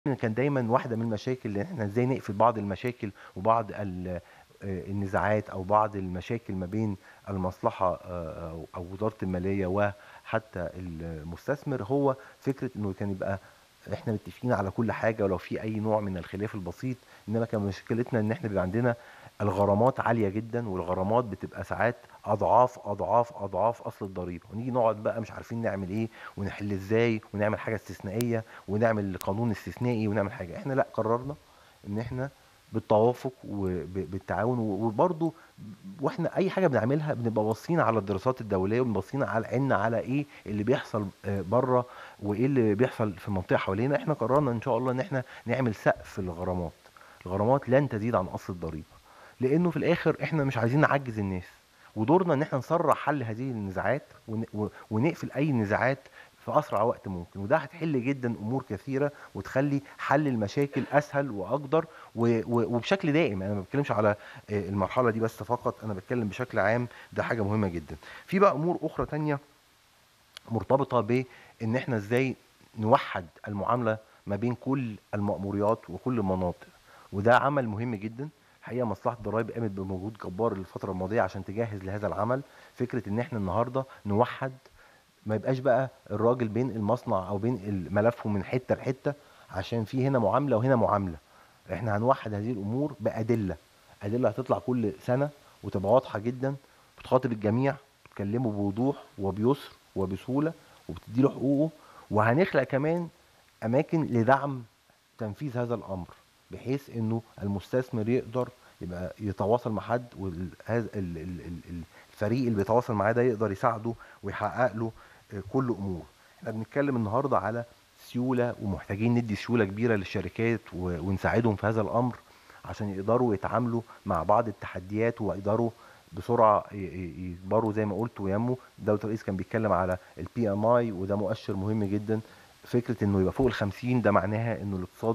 كان دايمًا واحدة من المشاكل إن إحنا إزاي نقفل بعض المشاكل وبعض ال آآ النزاعات أو بعض المشاكل ما بين المصلحة آآ أو أو وزارة المالية وحتى المستثمر، هو فكرة إنه كان يبقى إحنا متفقين على كل حاجة ولو في أي نوع من الخلاف البسيط، إنما كان مشكلتنا إن إحنا بيبقى عندنا الغرامات عالية جدًا، والغرامات بتبقى ساعات أضعاف، أضعاف، أضعاف أصل الضريبة، ونيجي نقعد بقى مش عارفين نعمل إيه، ونحل إزاي، ونعمل حاجة استثنائية، ونعمل قانون استثنائي، ونعمل حاجة، إحنا لأ قررنا إن إحنا بالتوافق وب بالتعاون و وبرضه وإحنا أي حاجة بنعملها بنبقى باصين على الدراسات الدولية وباصين على عيننا على إيه اللي بيحصل آآ برّه، وإيه اللي بيحصل في المنطقة حوالينا، إحنا قررنا إن شاء الله إن إحنا نعمل سقف للغرامات، الغرامات لن تزيد عن أصل الضريبة، لإنه في الآخر إحنا مش عايزين نعجّز الناس، ودورنا إن إحنا نسرّع حل هذه النزاعات ون و ونقفل أي نزاعات في أسرع وقت ممكن، وده هتحل جدًا أمور كثيرة وتخلّي حل المشاكل أسهل وأقدر و و وبشكل دائم، أنا ما باتكلمش على آآ المرحلة دي بس فقط، أنا باتكلم بشكل عام، ده حاجة مهمة جدًا. في بقى أمور أخرى تانية مرتبطة بإن إحنا إزاي نوحّد المعاملة ما بين كل المأموريات وكل المناطق، وده عمل مهم جدًا، الحقيقة مصلحة الضرايب قامت بمجهود جبار الفترة الماضية عشان تجهّز لهذا العمل، فكرة إن إحنا النهارده نوحّد ما يبقاش بقى الراجل بينقل المصنع أو بينقل ملفه من حتة لحتة عشان في هنا معاملة وهنا معاملة، إحنا هنوحّد هذه الأمور بأدلة، أدلة هتطلع كل سنة وتبقى واضحة جدًا، بتخاطب الجميع، بتكلمه بوضوح وبيسر وبسهولة، وبتدّي له حقوقه، وهنخلق كمان أماكن لدعم تنفيذ هذا الأمر، بحيث إنه المستثمر يقدر يبقى يتواصل مع حد وال هذا ال ال ال ال الفريق اللي بيتواصل معاه ده يقدر يساعده ويحقق له آآ كل أموره. إحنا بنتكلم النهارده على سيولة ومحتاجين ندّي سيولة كبيرة للشركات و ونساعدهم في هذا الأمر، عشان يقدروا يتعاملوا مع بعض التحديات ويقدروا بسرعة ي ي يكبروا زي ما قُلت وينموا، دولة الرئيس كان بيتكلم على الPMI وده مؤشر مهم جدًا، فكرة إنه يبقى فوق ال50 ده معناها إنه الاقتصاد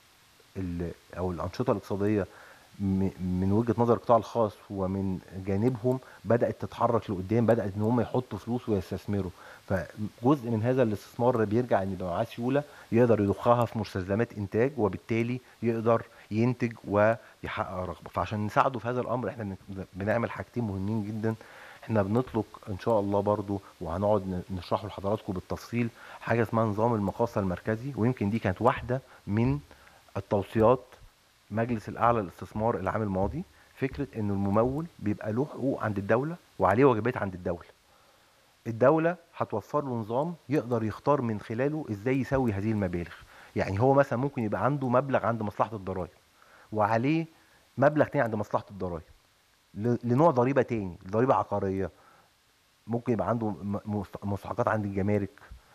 ال أو الأنشطة الاقتصادية م من وجهة نظر القطاع الخاص ومن جانبهم بدأت تتحرك لقدّام، بدأت إن هم يحطّوا فلوس ويستثمروا، فجزء من هذا الاستثمار بيرجع إن يبقى معاه سيولة يقدر يضخها في مستلزمات إنتاج، وبالتالي يقدر ينتج ويحقق رغبة، فعشان نساعده في هذا الأمر إحنا بن بنعمل حاجتين مهمين جدًا، إحنا بنطلق إن شاء الله برضه وهنقعد ن نشرحه لحضراتكم بالتفصيل، حاجة اسمها نظام المقاصة المركزي، ويمكن دي كانت واحدة من التوصيات مجلس الأعلى للاستثمار العام الماضي، فكرة إنه المموّل بيبقى له حقوق عند الدولة وعليه واجبات عند الدولة. الدولة هتوفّر له نظام يقدر يختار من خلاله إزاي يسوّي هذه المبالغ، يعني هو مثلًا ممكن يبقى عنده مبلغ عند مصلحة الضرايب، وعليه مبلغ تاني عند مصلحة الضرايب، ل لنوع ضريبة تاني، ضريبة عقارية، ممكن يبقى عنده م مست مستحقات عند الجمارك،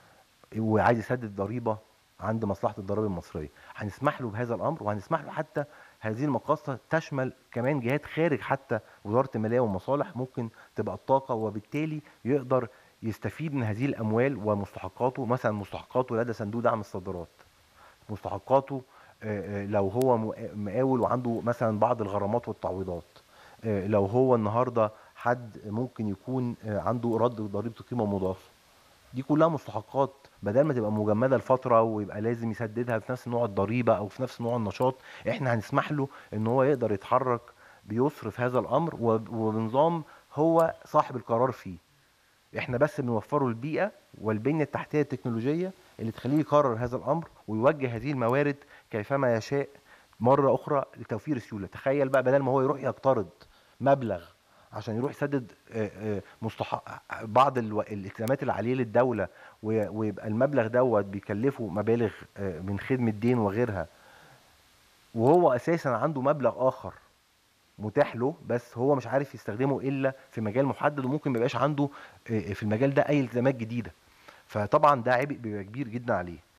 وعايز يسدد ضريبة عند مصلحة الضرايب المصرية، هنسمح له بهذا الأمر وهنسمح له حتى هذه المقاصة تشمل كمان جهات خارج حتى وزارة المالية والمصالح، ممكن تبقى الطاقة وبالتالي يقدر يستفيد من هذه الأموال ومستحقاته، مثلًا مستحقاته لدى صندوق دعم الصادرات، مستحقاته آآ لو هو م مقاول وعنده مثلًا بعض الغرامات والتعويضات، آآ لو هو النهارده حد ممكن يكون آآ عنده رَد ضريبة القيمة المضافة، دي كلها مستحقات بدل ما تبقى مجمدة لفترة ويبقى لازم يسددها في نفس نوع الضريبة أو في نفس نوع النشاط، إحنا هنسمح له إن هو يقدر يتحرك بيسر في هذا الأمر وب وبنظام هو صاحب القرار فيه، إحنا بس بنوفّر له البيئة والبنية التحتية التكنولوجية اللي تخلّيه يقرر هذا الأمر ويوجّه هذه الموارد كيفما يشاء مرة أخرى لتوفير السيولة، تخيل بقى بدل ما هو يروح يقترض مبلغ عشان يروح يسدد آآ آآ مستحق بعض الو الالتزامات اللي عليه للدولة و ويبقى المبلغ دوّة بيكلّفه مبالغ آآ من خدمة دين وغيرها، وهو أساسًا عنده مبلغ آخر متاح له، بس هو مش عارف يستخدمه إلا في مجال محدد وممكن ما يبقاش عنده آآ في المجال ده أي التزامات جديدة، فطبعًا ده عبء بيبقى كبير جدًا عليه.